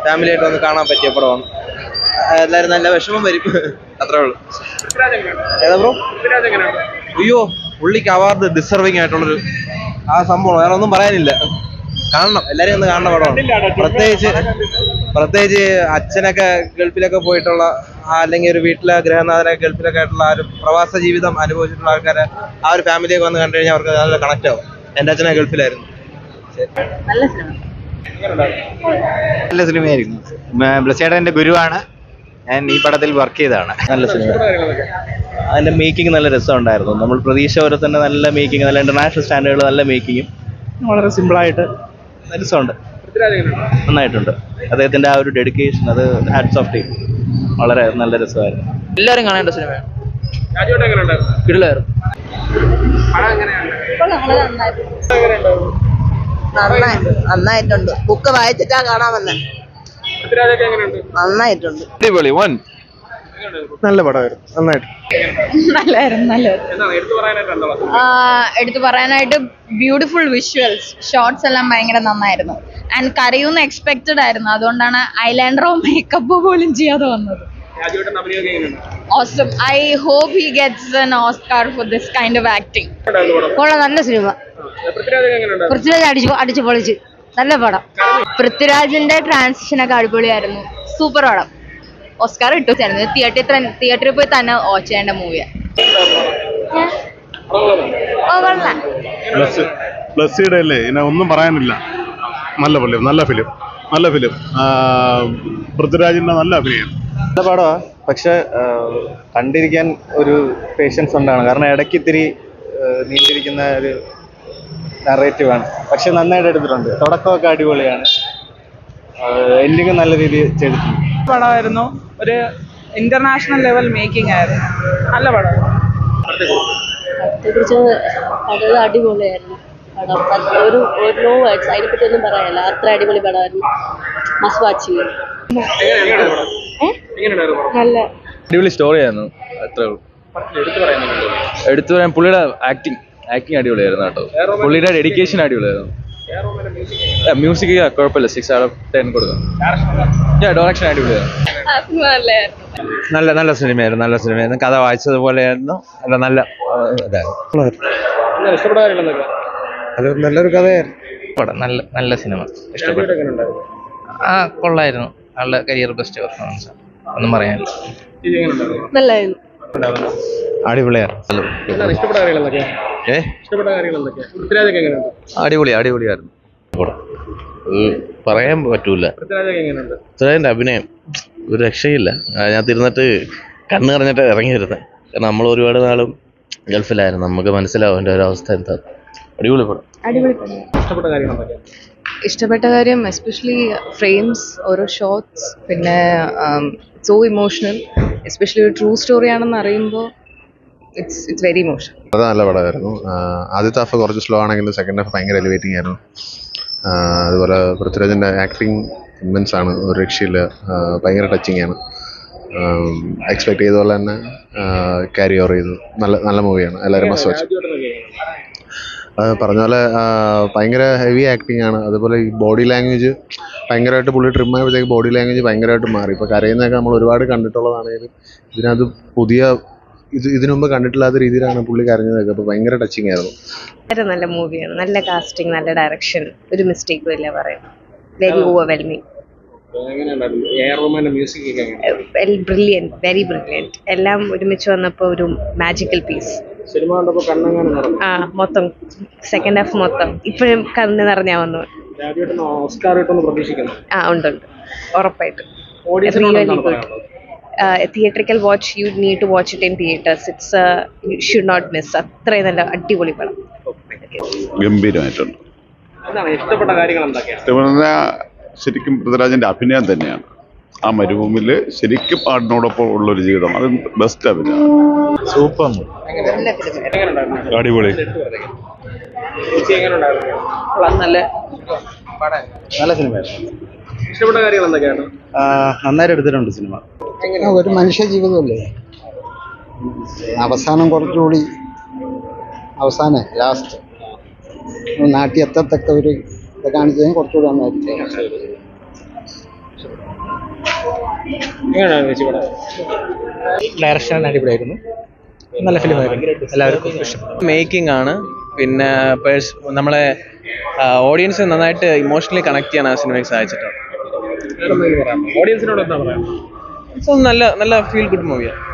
Family ആയിട്ട് വന്ന് കാണാൻ പറ്റിയ പടമാണ് ആ, എല്ലാവരും നല്ല വിഷമം വരും അത്രേ ഉള്ളൂ ഏതാ ബ്രോ അയ്യോ പുള്ളിക്ക് അവാർഡ് ഡിസർവിങ് ആയിട്ടുള്ളൊരു ആ സംഭവം വേറെ ഒന്നും പറയാനില്ല കാണണം എല്ലാരെയും ഒന്ന് കാണുന്ന പടമാണ് പ്രത്യേകിച്ച് പ്രത്യേകിച്ച് അച്ഛനൊക്കെ ഗൾഫിലൊക്കെ പോയിട്ടുള്ള ആ അല്ലെങ്കിൽ ഒരു വീട്ടിലെ ഗൃഹനാഥനൊക്കെ ഗൾഫിലൊക്കെ ആയിട്ടുള്ള ആ ഒരു പ്രവാസ ജീവിതം അനുഭവിച്ചിട്ടുള്ള ആൾക്കാരെ ആ ഒരു ഫാമിലിയൊക്കെ വന്ന് കണ്ടു കഴിഞ്ഞാൽ അവർക്ക് നല്ല കണക്ട് ആവും എൻ്റെ അച്ഛനെ ഗൾഫിലായിരുന്നു നല്ല സിനിമ നല്ല സിനിമയായിരുന്നു ബ്ലസ്സേട്ടൻ്റെ ഗുരുവാണ് ഞാൻ ഈ പടത്തിൽ വർക്ക് ചെയ്തതാണ് നല്ല സിനിമ അതിന്റെ മേക്കിംഗ് നല്ല രസമുണ്ടായിരുന്നു നമ്മൾ പ്രതീക്ഷ പോലെ തന്നെ നല്ല മേക്കിംഗ് നല്ല ഇന്റർനാഷണൽ സ്റ്റാൻഡേർഡ് നല്ല മേക്കിങ്ങും വളരെ സിമ്പിളായിട്ട് രസമുണ്ട് നന്നായിട്ടുണ്ട് അദ്ദേഹത്തിന്റെ ആ ഒരു ഡെഡിക്കേഷൻ അത് ഹാറ്റ്സ് ഓഫ് ടീം വളരെ നല്ല രസമായിരുന്നു എല്ലാവരും കാണേണ്ട സിനിമയാണ് കിടിലായിരുന്നു കൊള്ളാം വളരെ നന്നായിട്ട് നന്നായി നന്നായിട്ടുണ്ട് ബുക്ക് വായിച്ചിട്ടാ കാണാൻ വന്നെ നന്നായിട്ടുണ്ട് അടിപൊളി വൺ നല്ല പടമായിരുന്നു നന്നായിട്ട് നല്ലായിരുന്നു നല്ലത് ആ, എടുത്തു പറയാനായിട്ട് ബ്യൂട്ടിഫുൾ വിഷ്വൽസ് ഷോർട്സ് എല്ലാം ഭയങ്കര നന്നായിരുന്നു ആൻഡ് കരയൂന്ന് എക്സ്പെക്റ്റഡ് ആയിരുന്നു അതുകൊണ്ടാണ് ഐലാൻഡറോ മേക്കപ്പ് പോലും ചെയ്യാതെ വന്നത് awesome I hope he gets an Oscar for this kind of acting കൊള്ളാം നല്ല സിനിമ പൃഥ്വിരാജ് അടിച്ചു അടിച്ചു പൊളിച്ച് നല്ല പടം പൃഥ്വിരാജിന്റെ ട്രാൻസിഷൻ ഒക്കെ അടിപൊളിയായിരുന്നു സൂപ്പർ പടം ഓസ്കാർ ഇട്ടു ചേർന്നത് തിയേറ്ററിൽ തിയേറ്ററിൽ പോയി തന്നെ വാച്ച് ചെയ്യേണ്ട മൂവിയാണ് ഓ കൊള്ളാം പ്ലസ് പ്ലസ്സിയുടെ അല്ലേ ഇനി ഒന്നും പറയാനില്ല നല്ല ഫിലിം നല്ല ഫിലിം നല്ല ഫിലിം പൃഥ്വിരാജിന്റെ നല്ല അഭിനയം നല്ല പടമാണ് പക്ഷെ കണ്ടിരിക്കാൻ ഒരു പേഷ്യൻസ് ഉണ്ടാണ് കാരണം ഇടയ്ക്ക് ഇത്തിരി ആ, നീണ്ടിരിക്കുന്ന ഒരു നറേറ്റീവ് ആണ് പക്ഷെ നന്നായിട്ട് എടുത്തിട്ടുണ്ട് തുടക്കമൊക്കെ അടിപൊളിയാണ് എൻഡിങ് നല്ല രീതിയിൽ ചെയ്തിട്ടുണ്ട് പടമായിരുന്നു ഒരു ഇന്റർനാഷണൽ ലെവൽ മേക്കിംഗ് ആയിരുന്നു നല്ല പടം കുറിച്ച് അത് അടിപൊളിയായിരുന്നു പടം അത് ഒരു ഒരു നോ വേർഡ്സ് അതിനെപ്പറ്റി ഒന്നും പറയാനില്ല അത്ര അടിപൊളി പടമായിരുന്നു മസ്റ്റ് വാച്ച് ചെയ്യും നല്ല അടിപൊളി സ്റ്റോറി ആയിരുന്നു അത്രേ ഉള്ളൂ എടുത്തു പറയാൻ പുള്ളിയുടെ ആക്ടിങ് ആക്ടിങ് അടിപൊളിയായിരുന്നു കേട്ടോ പുള്ളിയുടെ ഡെഡിക്കേഷൻ അടിപൊളിയായിരുന്നു മ്യൂസിക് കുഴപ്പമില്ല സിക്സ് ഔട്ട് ഓഫ് ടെൻ കൊടുക്കാം ഡയറക്ഷൻ അടിപൊളിയായിരുന്നു നല്ലായിരുന്നു നല്ല നല്ല സിനിമയായിരുന്നു നല്ല സിനിമയായിരുന്നു കഥ വായിച്ചതുപോലെയായിരുന്നു നല്ല നല്ല ആ, ഇതായിരുന്നു അത് നല്ലൊരു കഥയായിരുന്നു പടം നല്ല നല്ല സിനിമ ഇഷ്ടപ്പെട്ടു ആ കൊള്ളായിരുന്നു ആളുടെ കരിയർ ബെസ്റ്റ് പെർഫോമൻസ് ഒന്നും പറയാനില്ല നല്ലായിരുന്നു അടിപൊളിയായിരുന്നു ഏ അടിപൊളി അടിപൊളിയായിരുന്നു പടം പറയാൻ പറ്റൂല പൃഥ്വിരാജിന്റെ അഭിനയം ഒരു രക്ഷയില്ല അതിനകത്ത് ഇരുന്നിട്ട് കണ്ണ് നിറഞ്ഞിട്ട് ഇറങ്ങി വരുന്നത് കാരണം നമ്മൾ ഒരുപാട് നാളും ഗൾഫിലായിരുന്നു നമുക്ക് മനസ്സിലാവും എൻ്റെ ഒരു അവസ്ഥ എന്താ അടിപൊളി പടം അടിപൊളി പടം ഇഷ്ടപ്പെട്ട കാര്യം എസ്പെഷ്യലി ഫ്രെയിംസ് ഓരോ ഷോട്ട്സ് പിന്നെ സോ ഇമോഷണൽ എസ്പെഷ്യലി ഒരു ട്രൂ സ്റ്റോറി ആണെന്ന് അറിയുമ്പോൾ ഇറ്റ്സ് ഇറ്റ്സ് വെരി ഇമോഷണൽ അത് നല്ല പടമായിരുന്നു ആഹ് ആദ്യത്തെ ഹാഫ് കുറച്ച് സ്ലോ ആണെങ്കിലും സെക്കൻഡ് ഹാഫ് ഭയങ്കര എലിവേറ്റിംഗ് ആയിരുന്നു ആഹ് അതുപോലെ പൃഥ്വിരാജിന്റെ ആക്ടിങ് ഇമ്മൻസ് ആണ് ഒരു രക്ഷയില്ല ആഹ് ഭയങ്കര ടച്ചിങ് ആണ് എക്സ്പെക്ട് ചെയ്ത പോലെ തന്നെ ക്യാരി ഓവർ ചെയ്തു നല്ല നല്ല മൂവിയാണ് എല്ലാവരും മസ്റ്റ് വാച്ച് പറഞ്ഞ പോലെ ആഹ് ഭയങ്കര ഹെവി ആക്ടിങ് ആണ് അതുപോലെ ഈ ബോഡി ലാംഗ്വേജ് ഭയങ്കരമായിട്ട് പുള്ളി ട്രിം ആയപ്പോഴത്തേക്ക് ബോഡി ലാംഗ്വേജ് ഭയങ്കരമായിട്ട് മാറി ഇപ്പോൾ കരയുന്നതൊക്കെ നമ്മൾ ഒരുപാട് കണ്ടിട്ടുള്ളതാണെങ്കിലും ഇതിനകത്ത് പുതിയ ഇത് ഇതിനു മുമ്പ് കണ്ടിട്ടില്ലാത്ത രീതിയിലാണ് പുള്ളി കരഞ്ഞതൊക്കെ അപ്പോൾ ഭയങ്കര ടച്ചിങ് ആയിരുന്നു വളരെ നല്ല മൂവിയാണ് നല്ല കാസ്റ്റിംഗ് നല്ല ഡയറക്ഷൻ ഒരു മിസ്റ്റേക്കും ഇല്ല പറയാം very overwhelming brilliant very brilliant എല്ലാം ഒരുമിച്ച് വന്നപ്പോൾ ഒരു മാജിക്കൽ പീസ് സിനിമ കണ്ടപ്പോൾ കണ്ണങ്ങാനും നടന്നു ആ മൊത്തം സെക്കൻഡ് ഹാഫ് മൊത്തം ഇപ്പോഴും കണ്ണ് നിറഞ്ഞാ വന്നു രാജുവേട്ടൻ ഓസ്കാർ കിട്ടുമെന്ന് പ്രതീക്ഷിക്കുന്നു ആ ഉണ്ട് ഉണ്ട് ഉറപ്പായിട്ടും ഓഡിയൻസിനോട് Really എന്താണ് good. പറയാനുള്ളത് theatrical watch you need to watch it in theatres it's you should not miss അത്രയും നല്ല അടിപൊളി പടം ഗംഭീരമായിട്ടുണ്ട് എന്താണ് ഇഷ്ടപ്പെട്ട കാര്യങ്ങൾ എന്തൊക്കെയാണ് ഇഷ്ടപ്പെടുന്ന ശരിക്കും പൃഥ്വിരാജിന്റെ അഭിനയം തന്നെയാണ് ആ മരുഭൂമിയിൽ ശരിക്കും പാടിനോടൊപ്പം ഉള്ളൊരു ജീവിതം അത് ബെസ്റ്റ് അഭിനയം സൂപ്പർ എങ്ങനെയുണ്ടായിരുന്നു അടിപൊളി ചേച്ചി എങ്ങനെയുണ്ടായിരുന്നു നല്ല നല്ല സിനിമയായിരുന്നു ഇഷ്ടപ്പെട്ട കാര്യങ്ങൾ എന്തൊക്കെയാണ് നന്നായിട്ട് എടുത്തിട്ടുണ്ട് സിനിമ ഒരു മനുഷ്യ ജീവിതമല്ലേ അവസാനം കുറച്ചുകൂടി അവസാനം ലാസ്റ്റ് നാട്ടിൽ എത്തത്തക്ക ഒരു ഇത് കാണിച്ചതിന് കുറച്ചുകൂടി നന്നായിട്ട് എങ്ങനെയാണ് ചേച്ചി പടം ഡയറക്ഷൻ അടിപൊളിയായിരുന്നു നല്ല ഫിലിമായിരുന്നു എല്ലാവർക്കും ഇഷ്ടപ്പെട്ടു മേക്കിംഗ് ആണ് പിന്നെ പേഴ്സ് നമ്മളെ ഓഡിയൻസ് നന്നായിട്ട് ഇമോഷണലി കണക്ട് ചെയ്യാൻ ആ സിനിമയ്ക്ക് സാധിച്ചിട്ടുണ്ട് ഓഡിയൻസിനോട് എന്താ പറയാം സോ നല്ല നല്ല ഫീൽ ഗുഡ് മൂവിയാണ്